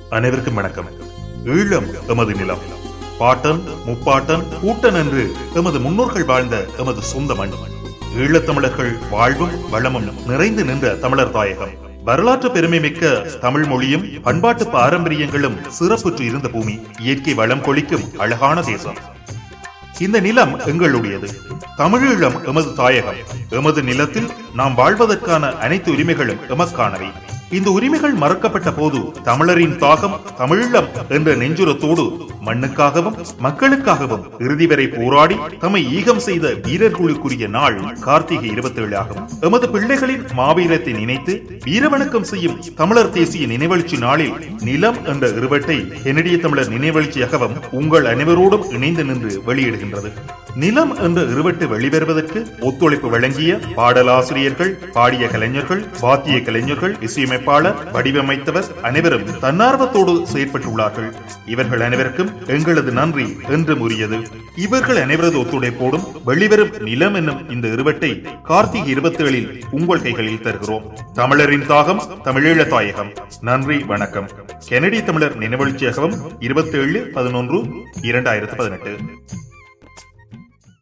அனைவருக்கும் வணக்கம் ஈழம் எமது நிலம் பாட்டன் முப்பாட்டன் கூட்டன் என்று எமது முன்னோர்கள் வாழ்ந்த எமது சொந்த மண் ஈழத்தமிழர்கள் வாழ்வும் வளமும் நிறைந்து நின்ற தமிழர் தாயகம் வரலாற்று பெருமை மிக்க தமிழ் மொழியும் பண்பாட்டு பாரம்பரியங்களும் சிறப்புற்று இருந்த பூமி இயற்கை வளம் கொளிக்கும் அழகான தேசம் இந்த நிலம் எங்களுடையது தமிழீழம் எமது தாயகம் எமது நிலத்தில் நாம் வாழ்வதற்கான அனைத்து உரிமைகளும் எமக்கானவை இந்த உரிமைகள் மறக்கப்பட்ட போது தமிழரின் தாகம் தமிழீழம் என்ற நெஞ்சுரத்தோடு மண்ணுக்காகவும் மக்களுக்காகவும் இறுதி வரை போராடி தம்மை ஈகம் செய்த வீரர்களுக்குரிய நாள் கார்த்திகை இருபத்தி ஏழு ஆகும் எமது பிள்ளைகளின் மாவீரத்தை நினைத்து வீரவணக்கம் செய்யும் தமிழர் தேசிய நினைவெழுச்சி நாளில் நிலம் என்ற இருவட்டை கெனடிய தமிழர் நினைவெழுச்சியாகவும் உங்கள் அனைவரோடும் இணைந்து நின்று வெளியிடுகின்றது நிலம் என்ற இருவட்டு வெளிவருவதற்கு ஒத்துழைப்பு வழங்கிய பாடலாசிரியர்கள் பாடிய கலைஞர்கள் வாத்திய கலைஞர்கள் இசையமைப்பாளர் வடிவமைத்தவர் அனைவரும் தன்னார்வத்தோடு செயற்பட்டுள்ளார்கள் இவர்கள் அனைவருக்கும் எங்களது நன்றி என்றும் உரியது இவர்கள் அனைவரது ஒத்துழைப்போடும் வெளிவரும் நிலம் என்னும் இந்த இருவட்டை கார்த்திகை இருபத்தி ஏழில் உங்கள் கைகளில் தருகிறோம் தமிழரின் தாகம் தமிழீழ தாயகம் நன்றி வணக்கம் கெனடி தமிழர் நினைவெழுச்சியகம் இருபத்தி ஏழு பதினொன்று இரண்டாயிரத்து பதினெட்டு